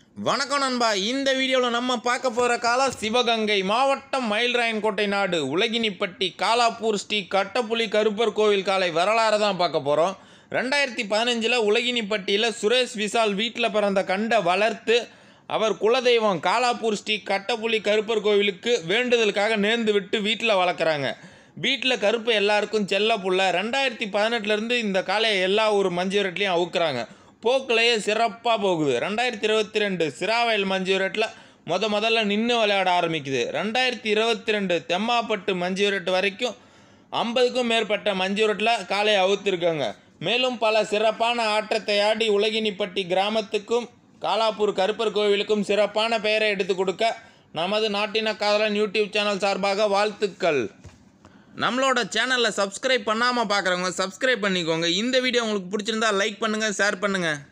வணக்கம் நண்பா இந்த வீடியோவில் நம்ம பார்க்க போகிற காலம் சிவகங்கை மாவட்டம் மயில்ராயன்கோட்டை நாடு உலகினிப்பட்டி காலாப்பூர் ஸ்ரீ கட்டப்புலி கருப்பர் கோவில் காலை வரலாறு தான் பார்க்க போகிறோம் ரெண்டாயிரத்தி பதினஞ்சில் உலகினிப்பட்டியில் சுரேஷ் விசால் வீட்டில் பிறந்த கண்டை வளர்த்து அவர் குலதெய்வம் காலாப்பூர் ஸ்ரீ கட்டப்புலி கருப்பர் கோவிலுக்கு வேண்டுதலுக்காக நேர்ந்து விட்டு வீட்டில் வளர்க்குறாங்க வீட்டில் கருப்பு எல்லாருக்கும் செல்ல புள்ள ரெண்டாயிரத்தி பதினெட்டுலேருந்து இந்த காளையை எல்லா ஊர் மஞ்சு விரட்லையும் அவுக்குறாங்க போக்குலையே சிறப்பாக போகுது ரெண்டாயிரத்தி இருபத்தி ரெண்டு சிராவயல் மஞ்சு விரட்டில் முத முதல்ல நின்று விளையாட ஆரம்பிக்குது ரெண்டாயிரத்தி இருபத்தி ரெண்டு தெம்மாப்பட்டு மஞ்சு விரட்டு வரைக்கும் ஐம்பதுக்கும் மேற்பட்ட மஞ்சு விரட்டில் காளையை அவுத்திருக்காங்க மேலும் பல சிறப்பான ஆட்டத்தை ஆடி உலகினிப்பட்டி கிராமத்துக்கும் காலாப்பூர் கருப்பர் கோவிலுக்கும் சிறப்பான பெயரை எடுத்து கொடுக்க நமது நாட்டின காதலன் யூடியூப் சேனல் சார்பாக வாழ்த்துக்கள் நம்மளோட சேனலில் சப்ஸ்கிரைப் பண்ணாமல் பார்க்குறவங்க சப்ஸ்கிரைப் பண்ணிக்கோங்க இந்த வீடியோ உங்களுக்கு பிடிச்சிருந்தா லைக் பண்ணுங்கள் ஷேர் பண்ணுங்கள்